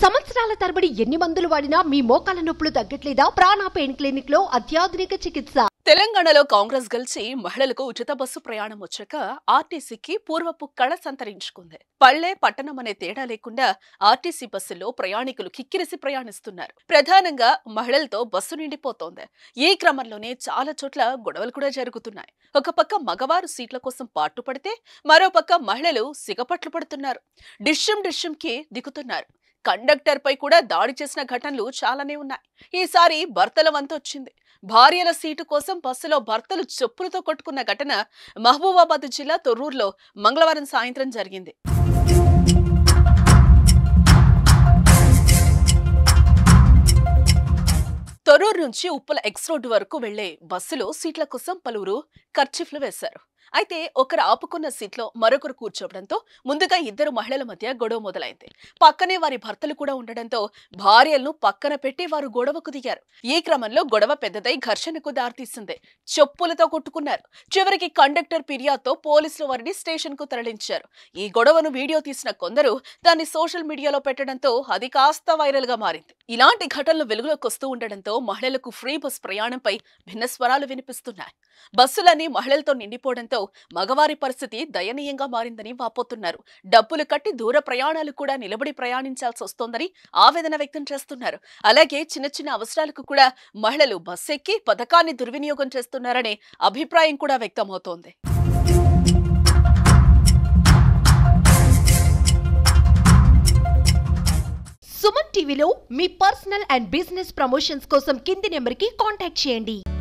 సంవత్సరాల తరబడి ఎన్ని మందులు వాడినా మీ మోకాల నొప్పులు తగ్గట్లేదా ప్రాణ పెయిన్ క్లినిక్ లో అత్యాధునిక చికిత్స తెలంగాణలో కాంగ్రెస్ గెలిచి మహిళలకు ఉచిత బస్సు ప్రయాణం వచ్చాక ఆర్టీసీకి పూర్వపు కళ సంతరించుకుంది పల్లె పట్టణం అనే తేడా లేకుండా ఆర్టీసీ బస్సుల్లో ప్రయాణికులు కిక్కిరిసి ప్రయాణిస్తున్నారు ప్రధానంగా మహిళలతో బస్సు నిండిపోతోంది ఈ క్రమంలోనే చాలా చోట్ల గొడవలు కూడా జరుగుతున్నాయి ఒక పక్క మగవారు సీట్ల కోసం పాటుపడితే మరో పక్క మహిళలు సిగపట్లు పడుతున్నారు డిష్యం డిష్యంకి దిగుతున్నారు కండక్టర్ పై కూడా దాడి చేసిన ఘటనలు చాలానే ఉన్నాయి ఈసారి భర్తల వంతు వచ్చింది భార్యల సీటు కోసం బస్సులో భర్తలు చెప్పులతో కొట్టుకున్న ఘటన మహబూబాబాద్ జిల్లా తొర్రూరులో మంగళవారం సాయంత్రం జరిగింది తొర్రూరు నుంచి ఉప్పల ఎక్స్ రోడ్డు వరకు వెళ్లే బస్సులో సీట్ల కోసం పలువురు ఖర్చిఫ్లు వేశారు అయితే ఒకరు ఆపుకున్న సీట్లో మరొకరు కూర్చోవడంతో ముందుగా ఇద్దరు మహిళల మధ్య గొడవ మొదలైంది పక్కనే వారి భర్తలు కూడా ఉండడంతో భార్యలను పక్కన పెట్టి వారు గొడవకు దిగారు ఈ క్రమంలో గొడవ పెద్దదై ఘర్షణకు దారితీసింది చెప్పులతో కొట్టుకున్నారు చివరికి కండక్టర్ ఫిర్యాదుతో పోలీసులు వారిని స్టేషన్ కు తరలించారు ఈ గొడవను వీడియో తీసిన కొందరు దాన్ని సోషల్ మీడియాలో పెట్టడంతో అది కాస్త వైరల్ గా మారింది ఇలాంటి ఘటనలు వెలుగులోకి వస్తూ ఉండడంతో మహిళలకు ఫ్రీ బస్ ప్రయాణంపై భిన్న స్వరాలు వినిపిస్తున్నాయి బస్సులన్నీ మహిళలతో నిండిపోవడంతో మగవారి పరిస్థితి దయనీయంగా మారిందని వాపోతున్నారు డబ్బులు కట్టి దూర ప్రయాణాలు కూడా నిలబడి ప్రయాణించాల్సి వస్తోందని ఆవేదన వ్యక్తం చేస్తున్నారు అలాగే చిన్న చిన్న అవసరాలకు కూడా మహిళలు బస్ ఎక్కి పథకాన్ని దుర్వినియోగం చేస్తున్నారనే అభిప్రాయం కూడా వ్యక్తమవుతోంది సుమన్ టీవీలో మీ పర్సనల్ అండ్ బిజినెస్ ప్రమోషన్స్ కోసం కింది నెంబర్ కి కాంటాక్ట్ చేయండి